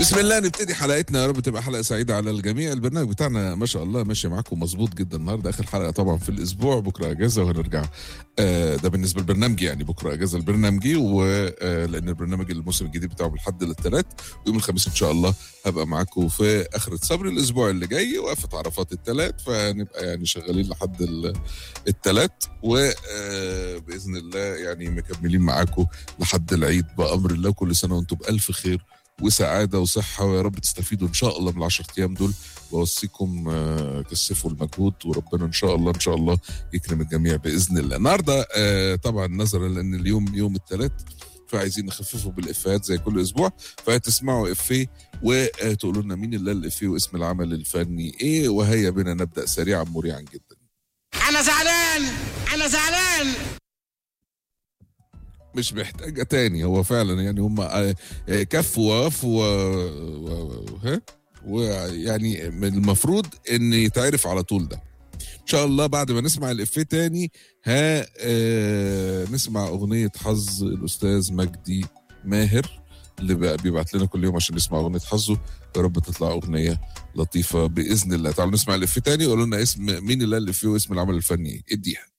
بسم الله نبتدي حلقتنا يا رب تبقى حلقه سعيده على الجميع البرنامج بتاعنا ما شاء الله ماشي معاكم مظبوط جدا النهارده اخر حلقه طبعا في الاسبوع بكره اجازه وهنرجع آه ده بالنسبه للبرنامجي يعني بكره اجازه البرنامجي ولان البرنامج الموسم الجديد بتاعه من الحد للثلاث ويوم الخميس ان شاء الله هبقى معاكم في اخره صبر الاسبوع اللي جاي وقفه عرفات الثلاث فنبقى يعني شغالين لحد الثلاث وباذن الله يعني مكملين معاكم لحد العيد بامر الله كل سنه وانتم بالف خير وسعاده وصحه ويا رب تستفيدوا ان شاء الله من العشر ايام دول واوصيكم آه، كثفوا المجهود وربنا ان شاء الله ان شاء الله يكرم الجميع باذن الله. النهارده آه، طبعا نظرا لان اليوم يوم الثلاث فعايزين نخففه بالافيهات زي كل اسبوع فهتسمعوا افيه وتقولوا لنا مين اللي قال الافيه واسم العمل الفني ايه وهيا بنا نبدا سريعا مريعا جدا. انا زعلان انا زعلان مش محتاجة تاني هو فعلا يعني هم آه، آه، كفوا ووفوا و- و- و- ها ويعني من المفروض ان يتعرف على طول ده ان شاء الله بعد ما نسمع الافيه تاني ها آه نسمع اغنية حظ الاستاذ مجدي ماهر اللي بقى بيبعت لنا كل يوم عشان نسمع اغنية حظه يا رب تطلع اغنية لطيفة باذن الله تعالوا نسمع الافيه تاني وقولوا لنا اسم مين اللي قال الافيه واسم العمل الفني إيه؟ اديها